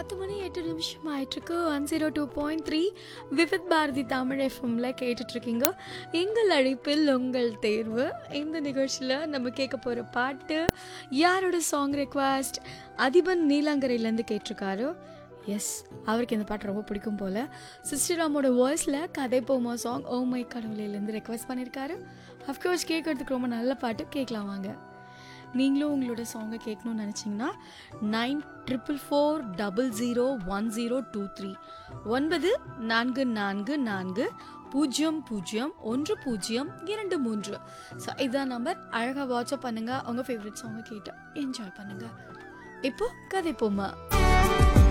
பத்து மணி எட்டு நிமிஷம் ஆயிட்டிருக்கு one zero two point three Vividh Bharati Tamil எஃப்எம்ல கேட்டுட்ருக்கீங்க எங்கள் அழைப்பில் உங்கள் தேர்வு இந்த நிகழ்ச்சியில் நம்ம கேட்க போகிற பாட்டு யாரோட சாங் ரெக்வஸ்ட் அதிபன் நீலாங்கரையிலேருந்து கேட்டிருக்காரு எஸ் அவருக்கு இந்த பாட்டு ரொம்ப பிடிக்கும் போல் சிஸ்டராமோட வாய்ஸில் கதை போமா சாங் ஓ மை கடவுளையிலேருந்து ரெக்வஸ்ட் பண்ணியிருக்காரு அஃப்கோர்ஸ் கேட்கறதுக்கு ரொம்ப நல்ல பாட்டு கேட்கலாம் வாங்க நீங்களும் உங்களோட சாங்கை கேட்கணும்னு நினச்சிங்கன்னா nine triple four double zero one zero two three ஒன்பது நான்கு நான்கு நான்கு பூஜ்ஜியம் பூஜ்ஜியம் ஒன்று பூஜ்ஜியம் இரண்டு மூன்று ஸோ இதான் நம்பர் அழகாக வாட்ஸ்அப் பண்ணுங்கள் உங்கள் ஃபேவரட் சாங்கை கேட்டு என்ஜாய் பண்ணுங்கள் இப்போ கதை போமா